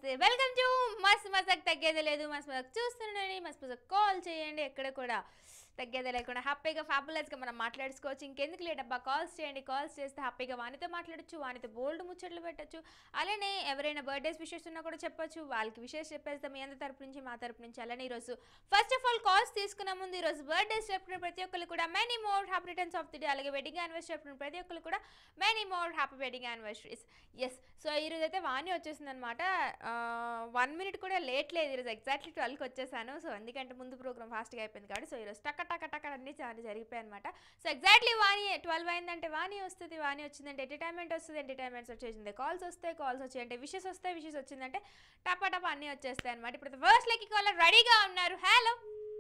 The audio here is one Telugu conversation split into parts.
నమస్తే వెల్కమ్ టు మస్త్ మజాక్ తగ్గేది లేదు మస్త్ మజాక్ చూస్తుండండి మస్త్ మజాక్ కాల్ చేయండి ఎక్కడ కూడా తగ్గేది లేకుండా హ్యాపీగా ఫ్యాబులస్గా మనం మాట్లాడుకోవచ్చు ఇంకెందుకు లేటబ్బా కాల్స్ చేయండి కాల్స్ చేస్తే హ్యాపీగా వానితో మాట్లాడొచ్చు వానితో బోల్డ్ ముచ్చట్లు పెట్టచ్చు అలానే ఎవరైనా బర్త్డేస్ విషెస్ ఉన్నా కూడా చెప్పొచ్చు వాళ్ళకి విషెస్ చెప్పేస్తాం మీ అందరి తరపు నుంచి మా తరపు నుంచి అలానే ఈరోజు ఫస్ట్ ఆఫ్ ఆల్ కాల్స్ తీసుకున్న ముందు ఈరోజు బర్త్డేస్ చెప్పుకున్న ప్రతి ఒక్కరు కూడా many more happy returns of the day అలాగే వెడ్డింగ్ యానివర్సరీ చెప్పుకున్న ప్రతి ఒక్కరు కూడా many more happy wedding anniversaries yes so ఈరోజు అయితే వాణి వచ్చేసింది అనమాట వన్ మినిట్ కూడా లేట్ లేదు ఈరోజు ఎగ్జాక్ట్లీ ట్వెల్వ్కి వచ్చేసాను సో ఎందుకంటే ముందు ప్రోగ్రామ్ ఫాస్ట్గా అయిపోయింది కాబట్టి సో ఈరోజు టక్క టక్క టక్క అన్ని చాలా జరిగిపోయాయి అనమాట సో ఎగ్జాక్ట్లీ వాణి ట్వెల్వ్ అయిందంటే వాణి వస్తుంది వాణి వచ్చిందంటే ఎంటర్టైన్మెంట్ వస్తుంది ఎంటర్టైన్మెంట్స్ వచ్చేసింది కాల్స్ వస్తాయి కాల్స్ వచ్చాయి అంటే విషెస్ వస్తాయి విషెస్ వచ్చిందంటే టపా టపా అన్నీ వచ్చేస్తాయి అనమాట ఇప్పుడు ఫస్ట్ లెక్కి కాలర్ రెడీగా ఉన్నారు హలో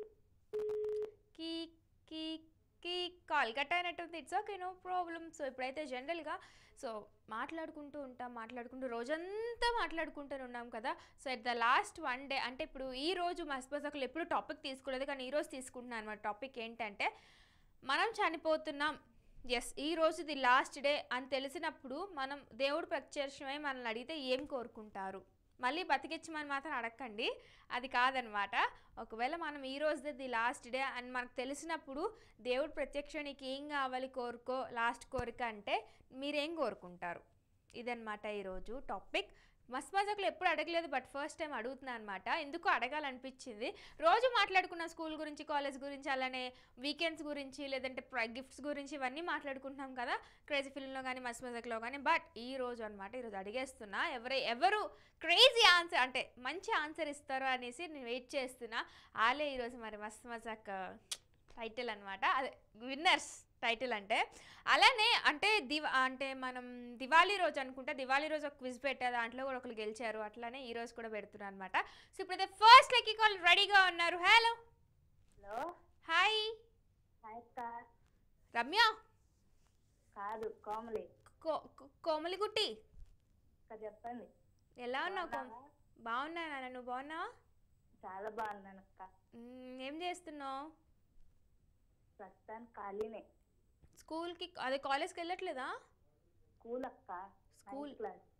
కీ కీ కీ కాల్ కట్ అయినట్టుంది it's okay no problem so ఇప్పుడైతే జనరల్గా సో మాట్లాడుకుంటూ ఉంటాం మాట్లాడుకుంటూ రోజంతా మాట్లాడుకుంటూనే ఉన్నాం కదా so at the last one day అంటే ఇప్పుడు ఈ రోజు మస్బజకులు ఎప్పుడు టాపిక్ తీసుకోలేదు కానీ ఈ రోజు తీసుకుంటున్నాను అనమాట టాపిక్ ఏంటంటే మనం చనిపోతున్నాం ఎస్ ఈ రోజు ది లాస్ట్ డే అని తెలిసినప్పుడు మనం దేవుడు ప్రత్యక్షమై మనల్ని అడిగితే ఏం కోరుకుంటారు మళ్ళీ బతికించమని మాత్రం అడగండి అది కాదనమాట ఒకవేళ మనం ఈ రోజుదే ది లాస్ట్ డే అని మనకు తెలిసినప్పుడు దేవుడు ప్రత్యక్షం నీకు ఏం కావాలి కోరుకో లాస్ట్ కోరిక అంటే మీరేం కోరుకుంటారు ఇదన్నమాట ఈరోజు టాపిక్ మస్త్ మజాకులు ఎప్పుడు అడగలేదు బట్ ఫస్ట్ టైం అడుగుతున్నాను అనమాట ఎందుకు అడగాలనిపించింది రోజు మాట్లాడుకున్న స్కూల్ గురించి కాలేజ్ గురించి అలానే వీకెండ్స్ గురించి లేదంటే గిఫ్ట్స్ గురించి ఇవన్నీ మాట్లాడుకుంటున్నాం కదా క్రేజీ ఫిల్మ్లో కానీ మస్త్ మజాక్లో కానీ బట్ ఈ రోజు అనమాట ఈరోజు అడిగేస్తున్నా ఎవరు ఎవరు క్రేజీ ఆన్సర్ అంటే మంచి ఆన్సర్ ఇస్తారు అనేసి నేను వెయిట్ చేస్తున్నా ఆలే ఈరోజు మరి మస్త్ మజాక్ టైటిల్ అనమాట అదే విన్నర్స్ టైటిల్ అంటే అలానే అంటే దివా అంటే మనం దివాళీ రోజు అనుకుంటా దివాళీ రోజు ఒక క్విజ్ పెట్టా దాంట్లో కూడా ఒకరు గెలిచారు అట్లానే ఈ రోజు కూడా పెడుతున్నాను అనమాట సో ఇప్పుడైతే ఫస్ట్ లెక్కి కాల్ రెడీగా ఉన్నారు హలో హలో హాయ్ హాయ్ అక్క రమ్య కాదు కోమలి కో- కో- కోమలిగుట్టి అక్క చెప్పండి ఎలా ఉన్నావు కోమ బాగున్నావా? బాగున్నా నాన్న నువ్వు బాగున్నావా చాలా బాగున్నాను అక్క మ్మ్, ఏం చేస్తున్నావు ప్రస్తుతానికి ఖాళీనే స్కూల్కి అదే కాలేజ్కి వెళ్ళట్లేదా స్కూల్ అక్క స్కూల్. నైన్త్ క్లాస్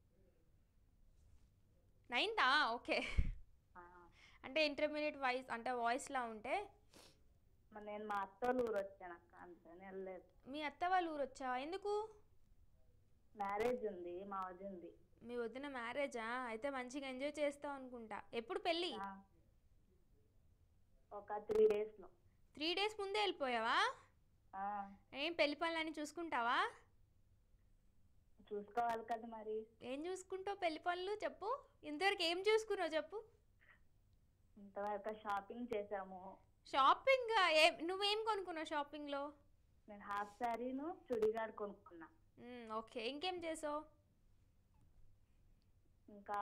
నైన్తా ఓకే ఆ, అంటే ఇంటర్మీడియట్ వాయిస్ అంటే వాయిస్లా ఉంటే మరి నేను మా అత్తోళ్ళ ఊరు వచ్చాను అక్క అందుకని వెళ్ళలేదు మీ అత్త వాళ్ళ ఊరు వచ్చావా ఎందుకు మ్యారేజ్ ఉంది మా వదింది మీ వదిన మ్యారేజా అయితే మంచిగా ఎంజాయ్ చేస్తావు అనుకుంటా ఎప్పుడు పెళ్ళి ఆ, ఒక త్రీ డేస్లో త్రీ డేస్ ముందే వెళ్ళిపోయావా ఏం పెళ్లి పనులన్నీ చూసుకుంటావా చూసుకోవాలి కదా మరి ఏం చూసుకుంటావు పెళ్లి పనులు చెప్పు ఇంతవరకు ఏం చూసుకున్నావు చెప్పు ఇంతవరకు షాపింగ్ చేసాము షాపింగ్ ఏం నువ్వేం కొనుక్కున్నావు షాపింగ్లో నేను హాఫ్ శారీను చుడిదార్ కొనుక్కున్నా ఓకే ఇంకేం చేసావు ఇంకా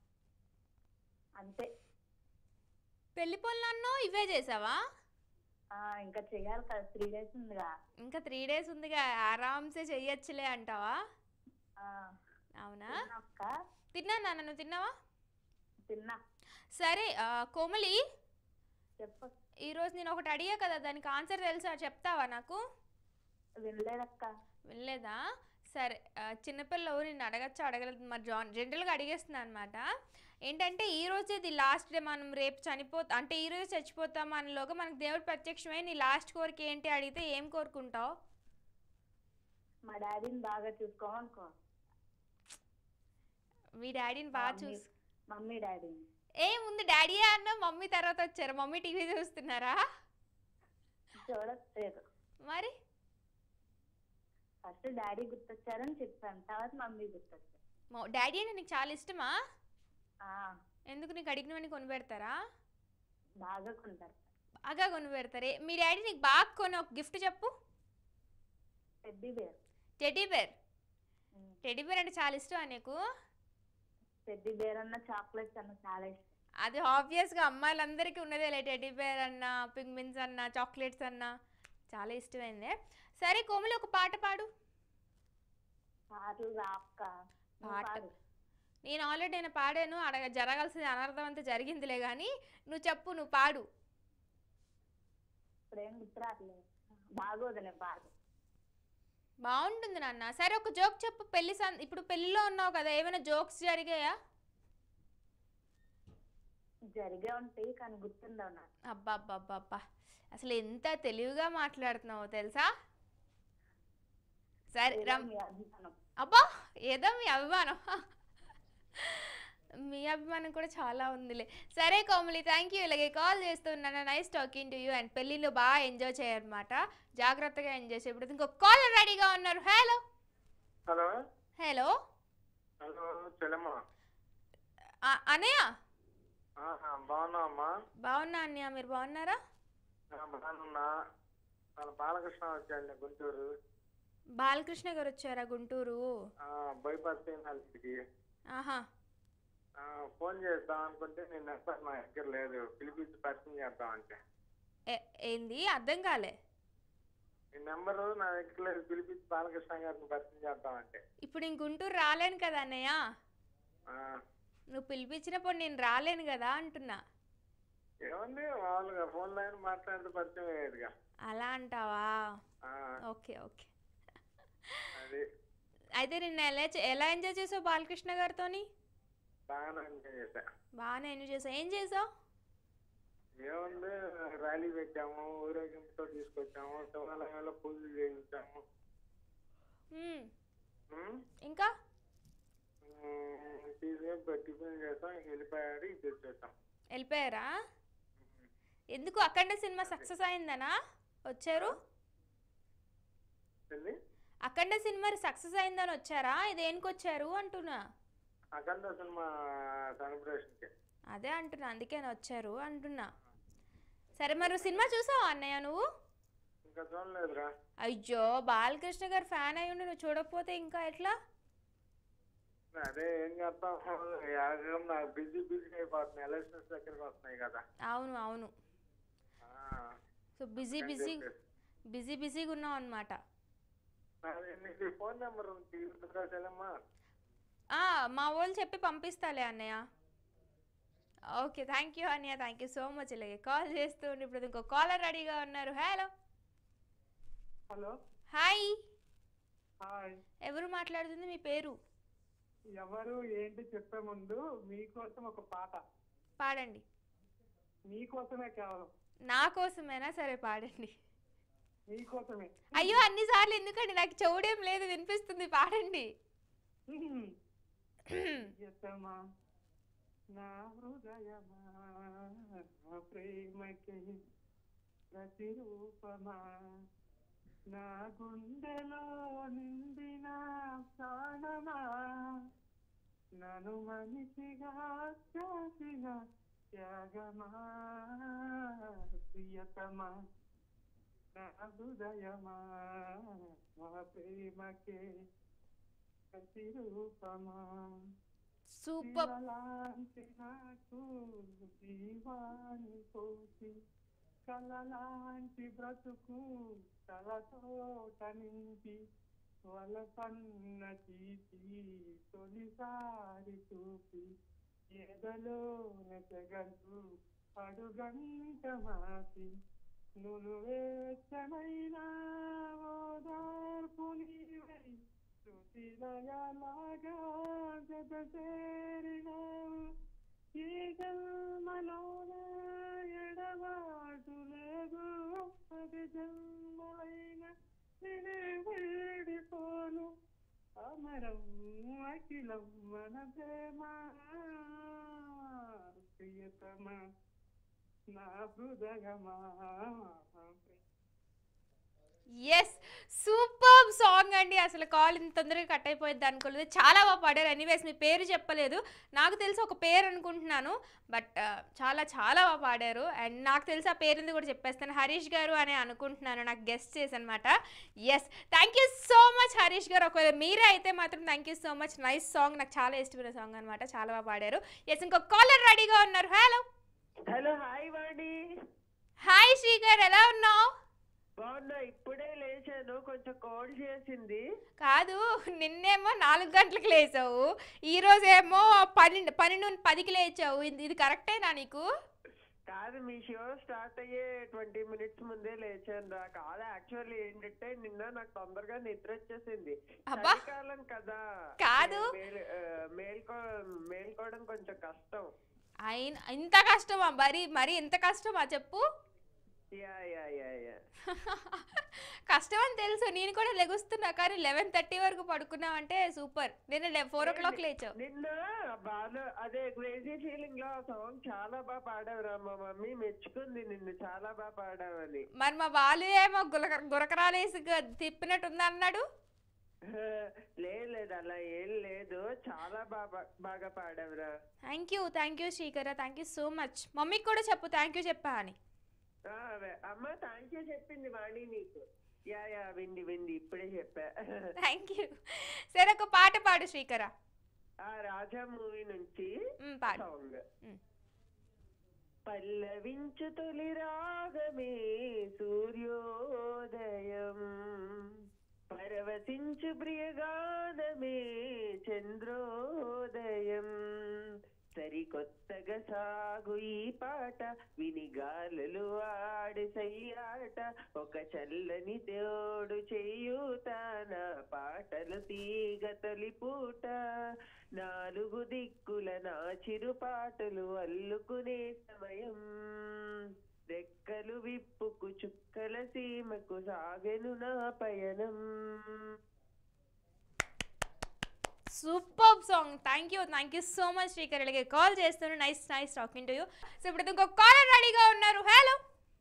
అంతే పెళ్లి పనులు అన్నావు ఇవే చేసావా ఆ, ఇంకా చెయ్యాలి కదా త్రీ డేస్ ఉందిగా ఇంకా త్రీ డేస్ ఉందిగా ఆరామ్సే చెయ్యొచ్చులే అంటావా ఆ, అవునా తిన్నా అక్క తిన్నా నాన్న నువ్వు తిన్నావా తిన్నా సరే ఆ, కోమలి చెప్పు ఈరోజు నేను ఒకటి అడిగా కదా దానికి ఆన్సర్ తెలుసా చెప్తావా నాకు వినలేదక్క వినలేదా సరే ఆ, చిన్నపిల్లలు నిన్ను అడగచ్చా అడగలేదు మరి జాన్ జనరల్గా అడిగేస్తున్నా అనమాట ఏంటంటే ఈ రోజే ఇది లాస్ట్ డే మనం రేపు చనిపోతా అంటే ఈ రోజు చచ్చిపోతాం అనలోగా మనకు దేవుడు ప్రత్యక్షమై నీ లాస్ట్ కోరిక ఏంటి అడిగితే ఏం కోరుకుంటావు మా డాడీని బాగా చూసుకోమనుకో మీ డాడీని బాగా మమ్మీ- చూసు మమ్మీ డాడీని ఏ ముందు డాడీ అన్న మమ్మీ తర్వాత వచ్చారు మమ్మీ టీవీ చూస్తున్నారా చూడట్లేదు మరి ఫస్ట్ డాడీ గుర్తొచ్చారని చెప్పాను తర్వాత మమ్మీ గుర్తొచ్చారు మా డాడీ అంటే నీకు చాలా ఇష్టమా ఆ, ఎందుకు నీకు అడిగినవన్నీ కొని పెడతారా బాగా కొంటారు బాగా కొని పెడతారే మీ డాడీ నీకు బాగా కొని ఒక గిఫ్ట్ చెప్పు teddy bear teddy bear teddy bear అంటే చాలా ఇష్టమా నీకు టెడ్డీ బేర్ అన్న చాక్లెట్స్ అన్న చాలా ఇష్టం అది ఆబ్వియస్గా అమ్మాయిలందరికీ ఉన్నదేలే టెడ్డీ బేర్ అన్న పింగ్మిన్స్ అన్న చాక్లెట్స్ అన్న చాలా ఇష్టమైందే సరే కోమలి ఒక పాట పాడు పాటలు రాక్క నువ్వు పాట. పాడు నేను ఆల్రెడీ నేను పాడాను అడగ జరగాల్సింది అనర్థం అంతా జరిగిందిలే కానీ నువ్వు చెప్పు నువ్వు పాడు ఇప్పుడేం గుర్తు రావట్లేదు బాగోదులే బాగా బాగుంటుంది నాన్న సరే ఒక జోక్ చెప్పు పెళ్లి సం ఇప్పుడు పెళ్లిలో ఉన్నావు కదా ఏమైనా జోక్స్ జరిగాయా జరిగే ఉంటాయి కానీ గుర్తుండవు నాకు అబ్బా అబ్బా అబ్బా అబ్బా అసలు ఎంత తెలివిగా మాట్లాడుతున్నావో తెలుసా సరే ఏదో రమ్ మీ అభిమానం అబ్బా ఏదో మీ అభిమానం మీ అభిమానం కూడా చాలా ఉందిలే సరే కోమలి థ్యాంక్ యూ ఇలాగే కాల్ చేస్తున్నాను nice talking to you and పెళ్ళిళ్ళు బాగా ఎంజాయ్ చేయనమాట జాగ్రత్తగా ఎంజాయ్ చేయ ఇప్పుడు ఇంకొక కాల్ రెడీగా ఉన్నారు హలో హలో హలో హలో చెల్లెమ్మ అనయ్య ఆహా, బాగున్నావమ్మా బాగున్నా అన్నయ్య మీరు బాగున్నారా ఆ, బాగున్నా మన బాలకృష్ణ వచ్చాడు గుంటూరు బాలకృష్ణ గారు వచ్చారా గుంటూరు ఆ, బైపాస్ హెల్త్కి ఆహా ఫోన్ చేద్దాం అనుకుంటే నీ నెంబర్ నా దగ్గర లేదు పిలిపించి పరిచయం చేద్దాం అంటే ఏ- ఏంది అర్థం కాలే నీ నెంబరు నా దగ్గర లేదు పిలిపించి బాలకృష్ణ గారిని పరిచయం చేద్దాం అంటే ఇప్పుడు నేను గుంటూరు రాలేను కదా అన్నయ్య ఆ, నువ్వు పిలిపించినప్పుడు నేను రాలేను కదా అంటున్నా ఏముంది మామూలుగా ఫోన్ లైన్ మాట్లాడితే పరిచయం అయ్యేదిగా అలా అంటావా ఆ, ఓకే ఓకే అది అయితే నిన్న ఎలా చే- ఎలా ఎంజాయ్ చేసావు బాలకృష్ణ గారితోని బాగానే ఎంజాయ్ చేశా బాగానే ఎంజాయ్ చేసావు ఏం చేసావు ఏముంది ర్యాలీ పెట్టాము ఊరేగింపుతో తీసుకొచ్చాము శివాలయంలో పూజలు చేయించాము మ్మ్. ఉమ్, ఇంకా ఉమ్, తీసుకొని టిఫిన్ చేస్తాం ఇంక వెళ్ళిపోయాడు ఇది తెచ్చేస్తాం వెళ్ళిపోయారా ఎందుకు అఖండ సినిమా సక్సెస్ అయిందనా వచ్చారు వెళ్ళి అఖండ సినిమా సక్సెస్ అయిందని వచ్చారా ఇదేనికి వచ్చారు అంటున్నా అఖండ సినిమా సెలబ్రేషన్కి అదే అంటున్నా అందుకే వచ్చారు అంటున్నా సరే మరి సినిమా చూసావా అన్నయ్య నువ్వు ఇంకా చూడలేదురా అయ్యో బాలకృష్ణ గారు ఫ్యాన్ అయి ఉండి నువ్వు చూడకపోతే ఇంకా ఎట్లా అదే ఏం చేస్తాం యాక్చువల్గా నాకు బిజీ బిజీ అయిపోతున్నాయి ఎలక్షన్స్ దగ్గరికి వస్తున్నాయి కదా అవును అవును ఆ, సో బిజీ అని బిజీ చెప్పేసి. బిజీ బిజీగా ఉన్నావు అనమాట నాది నీకు ఫోన్ నెంబర్ తీసుకుంటా చెల్లమ్మా మా వాళ్ళు చెప్పి పంపిస్తాలే అన్నయ్య ఓకే థ్యాంక్ యూ అన్నయ్య థ్యాంక్ యూ సో మచ్ ఇలాగే కాల్ చేస్తూ ఉండి ఇప్పుడు ఇంకో కాలర్ రెడీగా ఉన్నారు హలో హలో హాయ్ హాయ్ ఎవరు మాట్లాడుతుంది మీ పేరు ఎవరు ఏంటి చెప్పే ముందు మీకోసం ఒక పాట పాడండి మీకోసమే కేవలం నా కోసమేనా సరే పాడండి మీకోసమే అయ్యో అన్నిసార్లు ఎందుకండి నాకు చెవుడేం లేదు వినిపిస్తుంది పాడండి యతమా నా హృదయమా నా ప్రేమకి ప్రతిరూపమా నా గుండెలో నిండిన ప్రాణమా నన్ను మనిషిగా చేసిన త్యాగమా ప్రియతమా నా హృదయమా నా ప్రేమకే ప్రతిరూపమా సూపర్ శివలాంటి నాకు జీవాన్ని పోసి కలలాంటి బ్రతుకు తలతోట నింపి వలపన్న తీసి తొలిసారి చూపి ఎదలో నెతగలు అడుగంట మాసి నువ్వేచ్చమైన ఓదార్పు నీవై శృతిలయలాగా జత చేరినావు ఈ జన్మలోన ఎడబాటు లేదు పది జన్మలైన నినే వేడిపోను అమరం అఖిలం మన ప్రేమ ప్రియతమ నా హృదయమా ఎస్ సూపర్ సాంగ్ అండి అసలు కాల్ ఇంత తొందరగా కట్ అయిపోయింది అనుకోలేదు చాలా బాగా పాడారు ఎనీవేస్ మీ పేరు చెప్పలేదు నాకు తెలిసి ఒక పేరు అనుకుంటున్నాను బట్ చాలా చాలా బాగా పాడారు అండ్ నాకు తెలిసి ఆ పేరుంది కూడా చెప్పేస్తాను హరీష్ గారు అని అనుకుంటున్నాను నాకు గెస్ట్ చేసి అనమాట yes thank you so much Harish garu ఒకవేళ మీరే అయితే మాత్రం thank you so much nice song నాకు చాలా ఇష్టమైన సాంగ్ అనమాట చాలా బాగా పాడారు ఎస్ ఇంకో కాలర్ రెడీగా ఉన్నారు hello hello hi Vani hi శ్రీగారు ఎలా ఉన్నావు బాగున్నా ఇప్పుడే లేచాను కొంచెం కాల్ చేసింది కాదు నిన్నేమో నాలుగు గంటలకు లేచావు ఈ రోజేమో పన్నెండు పన్నెండు పదికి లేచావు ఇది ఇది కరెక్టేనా నీకు కాదు మీ షో స్టార్ట్ అయ్యే ట్వంటీ మినిట్స్ ముందే లేచాను రా కాదు యాక్చువల్లీ ఏంటంటే నిన్న నాకు తొందరగా నిద్ర వచ్చేసింది అబ్బా. చలికాలం కదా కాదు. మేల్- ఆ, మేల్కో మేల్కోవడం కొంచెం కష్టం అయిన ఇంత కష్టమా మరి మరి ఎంత కష్టమా చెప్పు యా యా యా యా కష్టం అని తెలుసు నేను కూడా లెగుస్తున్నా కానీ లెవెన్ థర్టీ వరకు పడుకున్నావు అంటే సూపర్ నేను ఫోర్ ఓ క్లాక్ లేచావు నిన్న బాగా అదే క్రేజీ ఫీలింగ్ లో ఆ సాంగ్ చాలా బాగా పాడావురా మా మమ్మీ మెచ్చుకుంది నిన్ను చాలా బాగా పాడావని మరి మా బాలు ఏమో గులక గురకరాలేసి గ- తిప్పినట్టుంది అన్నాడు లేదు లేదు అలా ఏం లేదు చాలా బాగా బాగా పాడావురా thank you thank you Srikara thank you so much మమ్మీకి కూడా చెప్పు థ్యాంక్ యూ చెప్పా అని ఆ, అదే. అమ్మ థ్యాంక్ యూ చెప్పింది వాణి నీకు యా యా వింది వింది ఇప్పుడే చెప్పా థ్యాంక్ యూ సరే ఒక పాట పాడు శ్రీకర ఆ రాజా మూవీ నుంచి మ్, పాడు సాంగ్ మ్. పల్లవించు తొలి రాగమే సూర్యోదయం పరవశించు ప్రియగానమే చంద్రోదయం సరికొత్తగా సాగు ఈ పాట విని గాలులు ఆడి సయ్యాట ఒక చల్లని దేవుడు చెయ్యూతాన పాటలు తీగ తొలి పూట నాలుగు దిక్కుల నా చిరు పాటలు అల్లుకునే సమయం రెక్కలు విప్పుకు చుక్కల సీమకు సాగెను నా పయనం super song thank you thank you so much Srikar ఇలాగే కాల్ చేస్తాను nice nice talking to you so ఇప్పుడు ఇంకొక కాలర్ రెడీగా ఉన్నారు హలో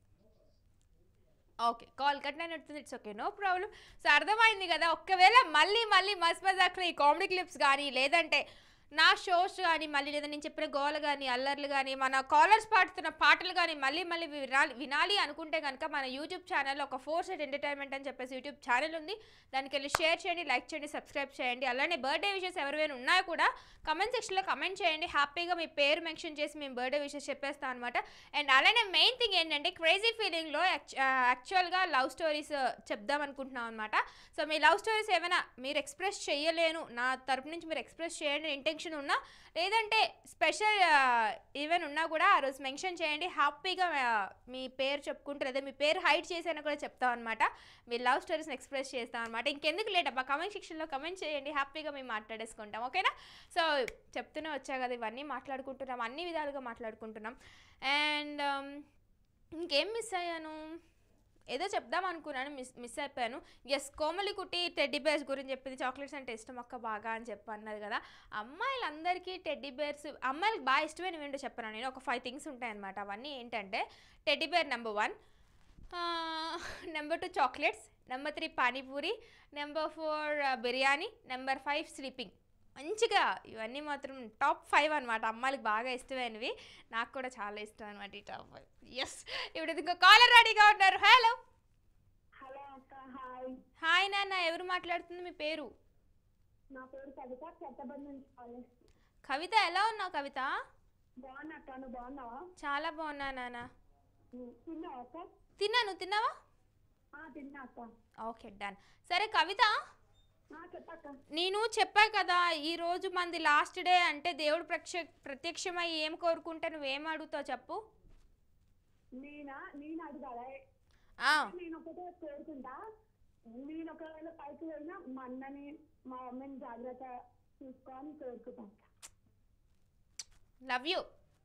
ఓకే కాల్ కట్ అయినట్టుంది it's okay no problem so అర్థమైంది కదా ఒక్కవేళ మళ్ళీ మళ్ళీ మస్ మజాక్లో ఈ కామెడీ క్లిప్స్ కానీ లేదంటే నా షోస్ కానీ మళ్ళీ లేదా నేను చెప్పిన గోల కానీ అల్లర్లు కానీ మన కాలర్స్ పాడుతున్న పాటలు కానీ మళ్ళీ మళ్ళీ వినాలి వినాలి అనుకుంటే కనుక మన యూట్యూబ్ ఛానల్ ఒక ఫోర్ సెట్ ఎంటర్టైన్మెంట్ అని చెప్పేసి యూట్యూబ్ ఛానల్ ఉంది దానికి వెళ్ళి షేర్ చేయండి లైక్ చేయండి సబ్స్క్రైబ్ చేయండి అలానే బర్త్డే విషెస్ ఎవరివైనా ఉన్నాయో కూడా కమెంట్ సెక్షన్లో కమెంట్ చేయండి హ్యాపీగా మీ పేరు మెన్షన్ చేసి మేము బర్త్డే విషెస్ చెప్పేస్తాం అనమాట అండ్ అలానే మెయిన్ థింగ్ ఏంటంటే క్రేజీ ఫీలింగ్లో యాక్చువల్గా లవ్ స్టోరీస్ చెప్దాం అనుకుంటున్నాం అనమాట సో మీ లవ్ స్టోరీస్ ఏమైనా మీరు ఎక్స్ప్రెస్ చేయలేను నా తరపు నుంచి మీరు ఎక్స్ప్రెస్ చేయండి ఇంటెన్షన్ ఉన్నా లేదంటే స్పెషల్ ఈవెన్ ఉన్నా కూడా ఆ రోజు మెన్షన్ చేయండి హ్యాపీగా ఆ, మీ పేరు చెప్పుకుంటూ లేదా మీ పేరు హైడ్ చేసైనా కూడా చెప్తాం అనమాట మీ లవ్ స్టోరీస్ని ఎక్స్ప్రెస్ చేస్తాం అనమాట ఇంకెందుకు లేట్ అబ్బా కమెంట్ సెక్షన్లో కమెంట్ చేయండి హ్యాపీగా మేము మాట్లాడేసుకుంటాం ఓకేనా సో చెప్తూనే వచ్చా కదా ఇవన్నీ మాట్లాడుకుంటున్నాం అన్ని విధాలుగా మాట్లాడుకుంటున్నాం అండ్ ఇంకేం మిస్ అయ్యాను ఏదో చెప్దాం అనుకున్నాను మిస్ మిస్ అయిపోయాను ఎస్ కోమలి కుట్టి టెడ్డీ బేర్స్ గురించి చెప్పింది చాక్లెట్స్ అంటే ఇష్టం అక్క బాగా అని చెప్పి అన్నది కదా అమ్మాయిలందరికీ టెడ్డీ బేర్స్ అమ్మాయిలకు బాగా ఇష్టమైన ఏంటో చెప్పను నేను ఒక ఫైవ్ థింగ్స్ ఉంటాయన్నమాట అవన్నీ ఏంటంటే teddy bear number one number two chocolates number three panipuri number four biryani number five sleeping మంచిగా ఇవన్నీ మాత్రం టాప్ ఫైవ్ అనమాట అమ్మాయిలకు బాగా ఇష్టమైనవి నాకు కూడా చాలా ఇష్టం అనమాట ఈ టాప్ ఫైవ్ ఎస్ ఇప్పుడు ఇంకో కాలర్ రెడీగా ఉన్నారు హలో హలో అక్క హాయ్ హాయ్ నాన్న ఎవరు మాట్లాడుతుంది మీ పేరు నా పేరు కవిత చెత్తబండి నుంచి కాలేజ్ కవిత ఎలా ఉన్నావు కవిత బాగున్నా అక్క నువ్వు బాగున్నావా చాలా బాగున్నా నాన్న ఉమ్, తిన్నావా అక్క తిన్నాను తిన్నావా ఆ, తిన్నా అక్క ఓకే డన్ సరే కవిత ఆ, చెప్పక్క నేను చెప్పా కదా ఈ రోజు మంది లాస్ట్ డే అంటే దేవుడు ప్రత్య ప్రత్యక్షమై ఏం కోరుకుంటే నువ్వేం అడుగుతావు చెప్పు నేనా నేను అడగాల ఆ, నేను ఒకటే కోరుకుంటా నేను ఒకవేళ పైకి వెళ్ళినా మా అన్నని మా మమ్మీని జాగ్రత్త చూసుకోని కోరుకుంటా లవ్ యూ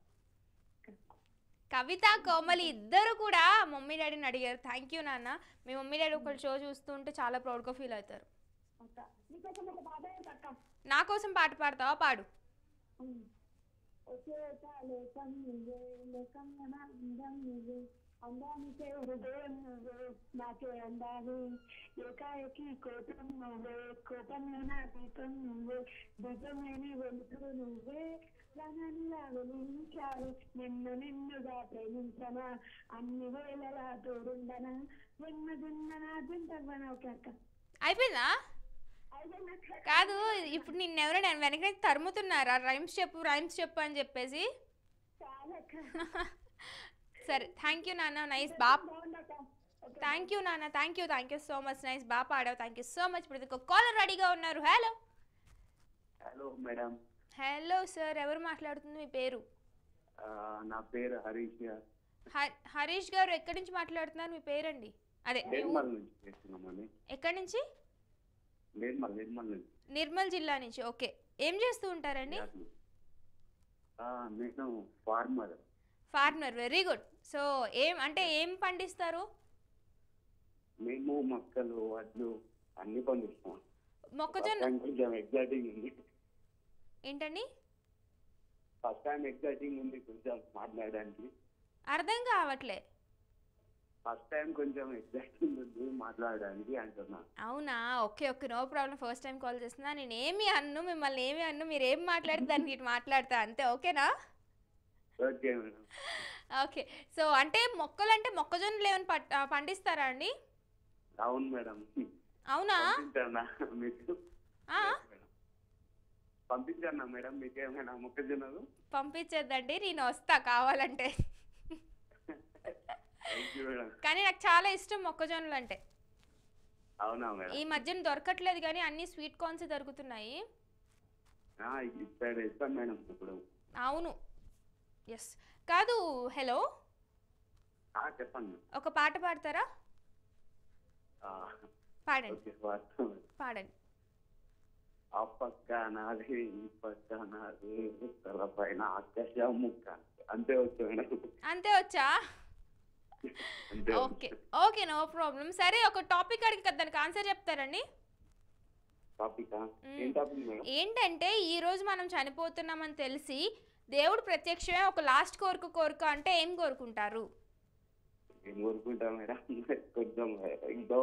కవిత కోమలి ఇద్దరు కూడా మమ్మీ డాడీని అడిగారు థ్యాంక్ యూ నాన్న మీ మమ్మీ డాడీ ఒకళ్ళు షో చూస్తుంటే చాలా ప్రౌడ్గా ఫీల్ అవుతారు అక్క నీకోసం ఒక బాధ ఏంటి అక్క నా కోసం పాట పాడతావా పాడు ఉమ్. ఒకే ఒక లోకం నువ్వే లోకం మన అందం నువ్వే అందానికే హృదయం నువ్వే నాకే అందాలు ఏకాయకి కోపం నువ్వే కోపంలో నా దీపం నువ్వే దీపం లేని వెలుతురు నువ్వే ప్రాణాన్ని వెలించావు నిన్ను నిన్నుగా ప్రేమించనా అన్ని వేళలా తోడుండనా జన్మ జన్మ నా జంటవన ఒక అక్క అయిపోయిందా అయిపోయినాక కాదు ఇప్పుడు నిన్ను ఎవరో నేను వెనక నుంచి తరుముతున్నారా రైమ్స్ చెప్పు రైమ్స్ చెప్పు అని చెప్పేసి చాలా అక్క సరే థ్యాంక్ యూ నాన్న నైస్ బా బాగుందక్క ఓకే థ్యాంక్ యూ నాన్న thank you thank you so much nice బాగా పాడావు థ్యాంక్ యూ సో మచ్ ఇప్పుడు ఇంకో కాలర్ రెడీగా ఉన్నారు hello hello madam hello sir ఎవరు మాట్లాడుతుంది మీ పేరు ఆ, నా పేరు హరీష్ హ- హరీష్ గారు ఎక్కడి నుంచి మాట్లాడుతున్నారు మీ పేరండి అదే మీ ఊ- నిర్మల్ నుంచి చేస్తున్నామండి ఎక్కడి నుంచి నిర్మల్ నిర్మల్ నుంచి నిర్మల్ జిల్లా నుంచి ఓకే ఏం చేస్తూ ఉంటారండి యాత్రి. ఆ, నేను farmer farmer very good so ఏం అంటే ఏం పండిస్తారు మేము మొక్కలు వడ్లు అన్ని పండిస్తాం మొక్కజొన్న ఫస్ట్ టైం కొంచెం ఎగ్జైటింగ్ ఉంది ఏంటండి ఫస్ట్ టైం ఎగ్జైటింగ్ ఉంది కొంచెం మాట్లాడడానికి అర్థం కావట్లే ఫస్ట్ టైం కొంచెం ఎగ్జైటింగ్ ఉంది మాట్లాడడానికి అంటున్నా అవునా okay okay no problem first time call చేస్తున్నా నేను ఏమి అన్ను మిమ్మల్ని ఏమి అన్ను మీరు ఏం మాట్లాడితే దానికి ఇటు మాట్లాడతా అంతే ఓకేనా ఓకే మేడం ఓకే సో అంటే మొక్కలు అంటే మొక్కజొన్నలు ఏమైనా పట్- ఆ, పండిస్తారా అండి అవును మేడం అవునా పంపించానా మీకు ఆ? పంపించానా మేడం మీకు ఏమైనా మొక్కజొన్నలు పంపించేద్దండి నేను వస్తా కావాలంటే థ్యాంక్ యూ మేడం కానీ నాకు చాలా ఇష్టం మొక్కజొన్నలు అంటే అవునా మేడం ఈ మధ్యన దొరకట్లేదు కానీ అన్ని స్వీట్ కార్న్స్ దొరుకుతున్నాయి ఆ, ఇక్కడ ఇస్తాను మేడం ఇప్పుడు అవును ఎస్ కాదు హలో ఆ, చెప్పండి ఒక పాట పాడతారా ఆ, పాడండి ఓకే వాస్తవం మేడం. పాడండి ఆ పక్క నాది ఈ పక్క నాది తల పైన ఆకాశం ముక్క అంతే వచ్చు మేడం అంతే వచ్చా అంతే ఓకే ఓకే నో ప్రాబ్లం సరే ఒక టాపిక్ అడిగి కదా దానికి ఆన్సర్ చెప్తారండి టాపిక్ మ్మ్. ఏం టాపిక్ మేడం ఏంటంటే ఈ రోజు మనం చనిపోతున్నామని తెలిసి దేవుడు ప్రత్యక్షమే ఒక లాస్ట్ కోరిక కోరిక అంటే ఏం కోరుకుంటారు ఏం కోరుకుంటా మేడం కొంచెం ఇంకో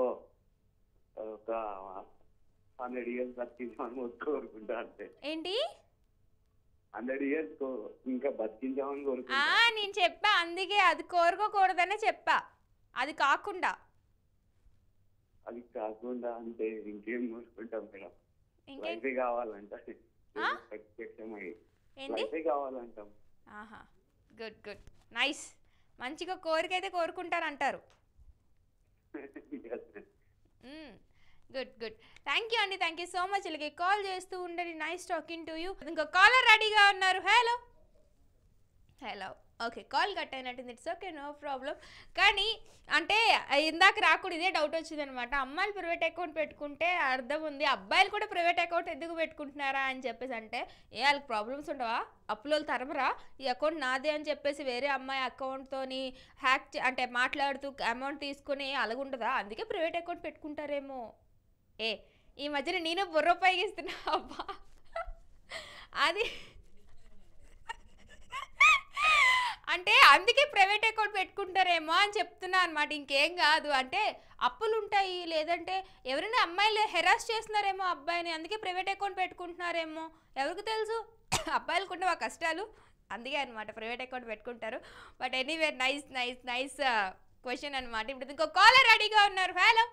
ఒక హండ్రెడ్ ఇయర్స్ బతికించామని కోరుకుంటా అంతే ఏంటి హండ్రెడ్ ఇయర్స్ ఇంకా బతికించామని ఆ కోరుకుంటా నేను చెప్పా అందుకే అది కోరుకోకూడదనే చెప్పా అది కాకుండా అది కాకుండా అంటే ఇంకేం కోరుకుంటాం మేడం ఇంకేం లైఫే కావాలంట ఆ? ప్రత్యక్షమై ఏంటి లైఫే కావాలంటాం ఆహా గుడ్ గుడ్ నైస్ మంచిగా కోరిక అయితే కోరుకుంటారంటారు Yes, ma'am. Good good thank you అండి థ్యాంక్ యూ సో మచ్ ఇలాగే కాల్ చేస్తూ ఉండండి నైస్ టాకింగ్ టు యూ ఇంకో కాలర్ రెడీగా ఉన్నారు hello hello okay call cut అయినట్టుంది ఇట్స్ ఓకే నో ప్రాబ్లం కానీ అంటే ఇందాక రాకూడదు ఇదే డౌట్ వచ్చింది అనమాట అమ్మాయిలు ప్రైవేట్ అకౌంట్ పెట్టుకుంటే అర్థం ఉంది అబ్బాయిలు కూడా ప్రైవేట్ అకౌంట్ ఎందుకు పెట్టుకుంటున్నారా అని చెప్పేసి అంటే ఏ వాళ్ళకి ప్రాబ్లమ్స్ ఉండవా అప్పులో తరమరా ఈ అకౌంట్ నాదే అని చెప్పేసి వేరే అమ్మాయి అకౌంట్తోని హ్యాక్ చే- అంటే మాట్లాడుతూ అమౌంట్ తీసుకుని అలాగుంటుందా అందుకే ప్రైవేట్ అకౌంట్ పెట్టుకుంటారేమో ఏ ఈ మధ్యన నేను బుర్ర ఉపయోగిస్తున్నా అబ్బా అది అంటే అందుకే ప్రైవేట్ అకౌంట్ పెట్టుకుంటారేమో అని చెప్తున్నా అనమాట ఇంకేం కాదు అంటే అప్పులు ఉంటాయి లేదంటే ఎవరైనా అమ్మాయిలు హెరాస్ చేస్తున్నారేమో అబ్బాయిని అందుకే ప్రైవేట్ అకౌంట్ పెట్టుకుంటున్నారేమో ఎవరికి తెలుసు అబ్బాయిలకు ఉండవా కష్టాలు అందుకే అనమాట ప్రైవేట్ అకౌంట్ పెట్టుకుంటారు but anyway nice nice nice question అనమాట ఇప్పుడు ఇంకో కాలర్ రెడీగా ఉన్నారు హలో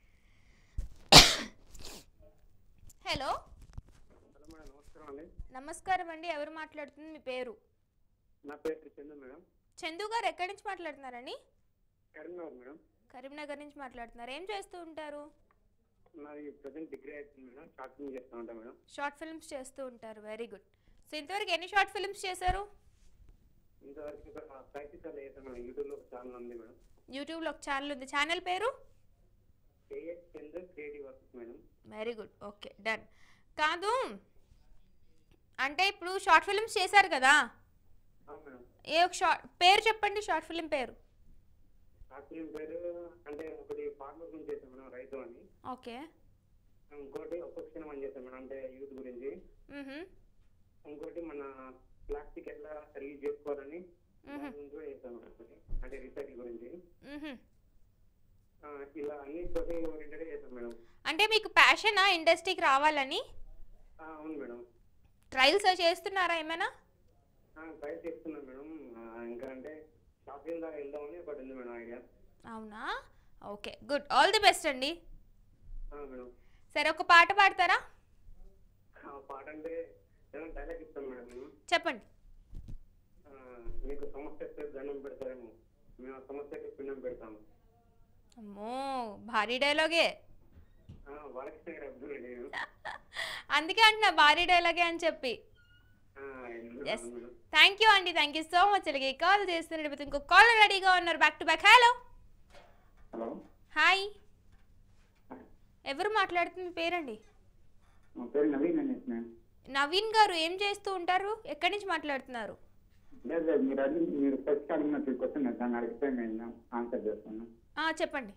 హలో హలో మేడం నమస్కారం అండి నమస్కారం అండి ఎవరు మాట్లాడుతుంది మీ పేరు నా పేరు చందు మేడం చందు గారు ఎక్కడి నుంచి మాట్లాడుతున్నారండి కరీంనగర్ మేడం కరీంనగర్ నుంచి మాట్లాడుతున్నారు ఏం చేస్తూ ఉంటారు నాది ప్రజెంట్ డిగ్రీ అవుతుంది మేడం షార్ట్ ఫిల్మ్ చేస్తూ ఉంటాను మేడం షార్ట్ ఫిల్మ్స్ చేస్తూ ఉంటారు వెరీ గుడ్ సో ఇంతవరకు ఎన్ని షార్ట్ ఫిల్మ్స్ చేశారు ఇంతవరకు ఒక ప్రయత్నం సార్లు చేస్తాను మేడం యూట్యూబ్లో ఒక ఛానల్ ఉంది మేడం యూట్యూబ్లో ఒక ఛానల్ ఉంది ఛానల్ పేరు KS Chandra creative works madam very good okay done కాదు అంటే ఇప్పుడు షార్ట్ ఫిల్మ్స్ చేశారు కదా అవును మేడం ఏ ఒక షార్ట్ పేరు చెప్పండి షార్ట్ ఫిల్మ్ పేరు షార్ట్ ఫిల్మ్ పేరు అంటే ఒకటి ఫార్మర్ గురించి చేస్తాం మేడం రైతు అని ఓకే ఇంకోటి ఒక్కొక్క అని చేస్తాం మేడం అంటే యూత్ గురించి మ్హూ. ఇంకోటి మన ప్లాస్టిక్ ఎట్లా రీయూజ్ చేసుకోవాలని మ్హూ. దాని గురించి కూడా చేస్తాం మేడం ఒకటి. అంటే రీసైకిల్ గురించి మ్హూ. ఆ, ఇలా అన్ని సోషల్ ఓరియంటెడ్ చేస్తాం మేడం అంటే మీకు ప్యాషనా ఇండస్ట్రీకి రావాలని ఆ, అవును మేడం ట్రయల్స్ చేస్తున్నారా ఏమైనా ట్రై చేస్తున్నాం మేడం ఆ, ఇంకా అంటే షాపింగ్ దాకా వెళ్దామని ఒకటి ఉంది మేడం ఐడియా అవునా okay good all the best అండి మేడం సరే ఒక పాట పాడతారా ఆ పాట అంటే ఏమైనా డైలాగ్ ఇస్తాం మేడం మేము చెప్పండి ఆ, మీకు సమస్య వస్తే దండం పెడతారేమో మేము ఆ సమస్యకి పిండం పెడతాము అమ్మో భారీ డైలాగే ఆ, బాలకృష్ణ గారు అబ్దుల్ నేను అందుకే అంటున్నా భారీ డైలాగే అని చెప్పి ఆ, అవును Yes. మేడం. థ్యాంక్ యూ అండి థ్యాంక్ యూ సో మచ్ అలాగే కాల్ చేస్తున్నారు ఇంకో కాల్ రెడీగా ఉన్నారు back to back hello hello hi ఎవరు మాట్లాడుతుంది మీ పేరండి మా పేరు నవీన్ అండి మేడం నవీన్ గారు ఏం చేస్తూ ఉంటారు ఎక్కడి నుంచి మాట్లాడుతున్నారు లేదు లేదు మీరు అడిగి మీరు ఫస్ట్ అడిగినట్టు క్వశ్చన్ దాన్ని అడిగితే నేను ఆన్సర్ చేస్తాను ఆ, చెప్పండి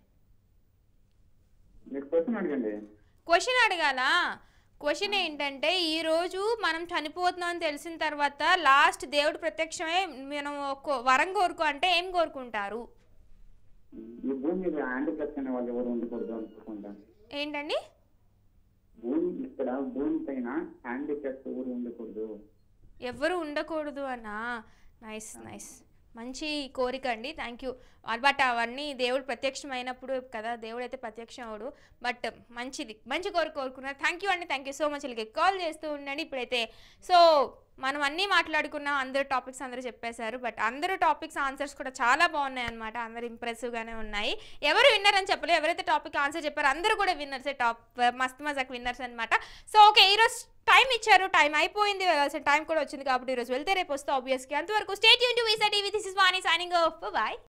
మీరు క్వశ్చన్ అడగండి క్వశ్చన్ అడగాల క్వశ్చన్ ఏంటంటే ఈ రోజు మనం చనిపోతున్నాం అని తెలిసిన తర్వాత లాస్ట్ దేవుడు ప్రత్యక్షమై మనం ఒక వరం కోరుకో అంటే ఏం కోరుకుంటారు ఈ భూమి మీద హ్యాండిక్యాప్స్ అనే వాళ్ళు ఎవరు ఉండకూడదు అనుకుంటాను ఏంటండి భూమి ఇక్కడ భూమి పైన హ్యాండిక్యాప్స్ ఎవరు ఉండకూడదు ఎవరు ఉండకూడదు అన్నా నైస్ నైస్ మంచి కోరిక అండి థ్యాంక్ యూ బట్ అవన్నీ దేవుడు ప్రత్యక్షమైనప్పుడు కదా దేవుడు అయితే ప్రత్యక్షం అవడు బట్ మంచిది మంచి కోరిక కోరుకున్నారు థ్యాంక్ యూ అండి థ్యాంక్ యూ సో మచ్ వీళ్ళకి కాల్ చేస్తూ ఉండండి ఇప్పుడైతే సో మనం అన్నీ మాట్లాడుకున్నాం అందరు టాపిక్స్ అందరూ చెప్పేశారు బట్ అందరు టాపిక్స్ ఆన్సర్స్ కూడా చాలా బాగున్నాయి అనమాట అందరు ఇంప్రెసివ్గానే ఉన్నాయి ఎవరు విన్నర్ అని చెప్పలేదు ఎవరైతే టాపిక్ ఆన్సర్ చెప్పారో అందరూ కూడా విన్నర్సే టాప్ మస్త్ మజాక్ విన్నర్స్ అనమాట సో ఓకే ఈరోజు టైం ఇచ్చారు టైం అయిపోయింది వెళ్ళాల్సిన టైం కూడా వచ్చింది కాబట్టి ఈరోజు వెళ్తే రేపు వస్తే ఆబ్వియస్గా అంతవరకు స్టేట్ యూన్ to Visa TV this is Vani signing off bye